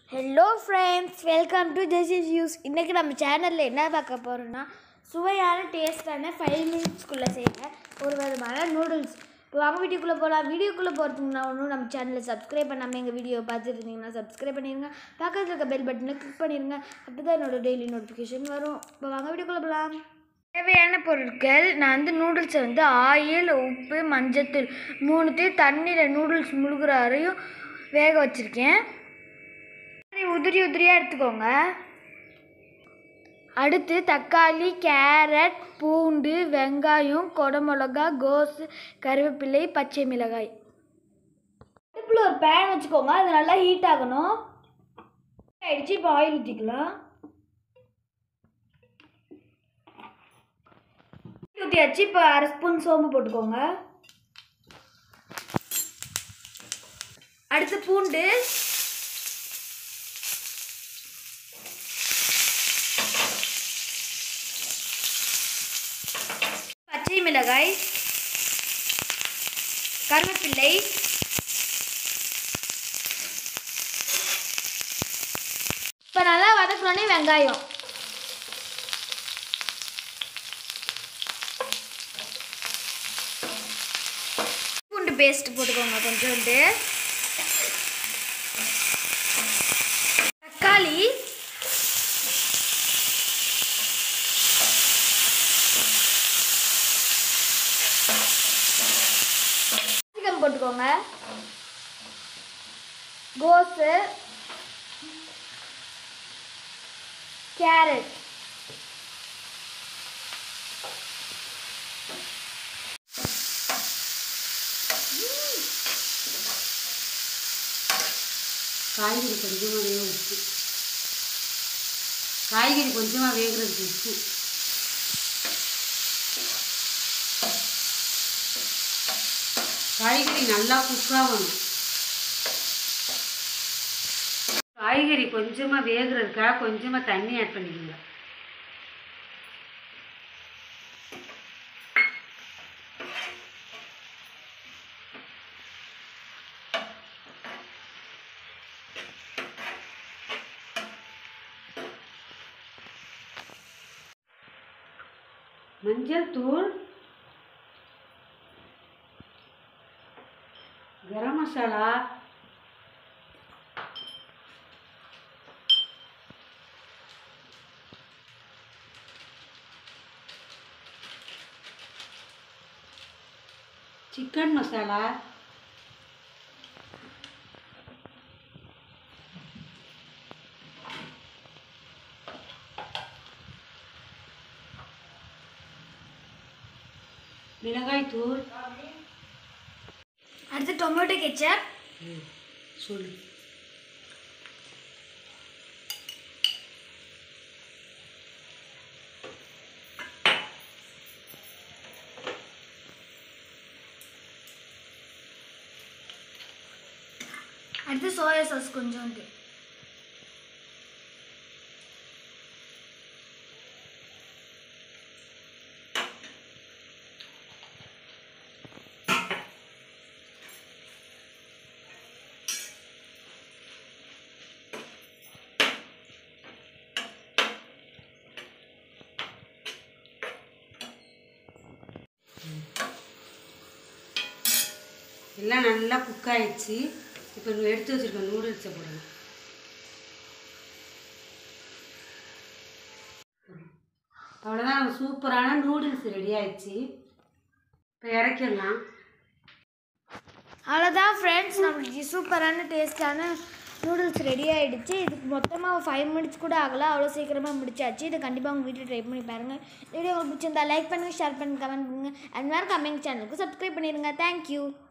hello friends welcome to this is use இன்றைக்கி நம்ம சேனலில் என்ன பார்க்க போகிறோம்னா சுவையான டேஸ்டான ஃபைவ் மினிட்ஸ்க்குள்ளே செய்கிற ஒரு விதமான நூடுல்ஸ் இப்போ வாங்க வீடியோக்குள்ளே போகலாம் வீடியோக்குள்ளே போகிறதுக்கு முன்னாடி ஒன்றும் நம்ம சேனலை சப்ஸ்கிரைப் பண்ணாமல் எங்கள் வீடியோ பார்த்துட்டு இருந்தீங்கன்னா சப்ஸ்கிரைப் பண்ணிடுங்க பக்கத்தில் இருக்க பெல் பட்டனை கிளிக் பண்ணிடுங்க அப்படி தான் என்னோட டெய்லி நோட்டிஃபிகேஷன் வரும் இப்போ வாங்க வீடியோக்குள்ளே போகலாம் தேவையான பொருட்கள் நான் வந்து நூடுல்ஸை வந்து ஆயில் உப்பு மஞ்சத்தூள் மூணுத்தையும் தண்ணியில் நூடுல்ஸ் முழுகிற வரையும் வேக வச்சுருக்கேன் மாதிரி உதிரி உதிரியாக எடுத்துக்கோங்க அடுத்து தக்காளி கேரட் பூண்டு வெங்காயம் கொடமிளகா கோஸ் கருவேப்பிலை பச்சை மிளகாய் அடுப்பில் ஒரு பேன் வச்சுக்கோங்க அது நல்லா ஹீட் ஆகணும் ஆயிடுச்சு இப்போ ஆயில் ஊற்றிக்கலாம் ஊற்றியாச்சு இப்போ அரை ஸ்பூன் சோம்பு போட்டுக்கோங்க அடுத்து பூண்டு பச்சை மிளகாய் கருவேப்பிள்ளை இப்போ நல்லா வதக்கணுன்னே வெங்காயம் பூண்டு பேஸ்ட் போட்டுக்கோங்க கொஞ்சோண்டு தக்காளி சிக்கன் போட்டுக்கோங்க கோஸு கேரட் காய்கறி கொஞ்சமாக வேக உப்பு காய்கறி கொஞ்சமாக வேகிறதுக்கு உப்பு காய்கறி நல்லா குக்காகணும் காய்கறி கொஞ்சமாக வேகிறதுக்காக கொஞ்சமாக தண்ணி ஆட் பண்ணிக்கோங்க மஞ்சள் தூள் கரம் மசாலா சிக்கன் மசாலா மிளகாய் தூள் அடுத்து டொமேட்டோ கெச்சப் சொல்லு அடுத்து சோயா சாஸ் கொஞ்சோண்டு எல்லாம் நல்லா குக் ஆயிடுச்சு இப்போ எடுத்து வச்சிருக்க நூடுல்ஸை போடணும் அவ்வளோதான் சூப்பரான நூடுல்ஸ் ரெடி ஆயிடுச்சு இப்போ இறக்கிடலாம் அவ்வளோதான் ஃப்ரெண்ட்ஸ் நம்மளுக்கு சூப்பரான டேஸ்டான நூடுல்ஸ் ரெடி ஆகிடுச்சு இதுக்கு மொத்தமாக ஃபைவ் மினிட்ஸ் கூட ஆகலை அவ்வளோ சீக்கிரமாக முடிச்சாச்சு இதை கண்டிப்பாக உங்கள் வீட்டில் ட்ரை பண்ணி பாருங்கள் வீடியோ உங்களுக்கு பிடிச்சிருந்தா லைக் பண்ணுங்கள் ஷேர் பண்ணுங்கள் கமெண்ட் பண்ணுங்கள் அண்ட் வேறு கம்மிங் சேனலுக்கு சப்ஸ்கிரைப் பண்ணிடுங்க தேங்க்யூ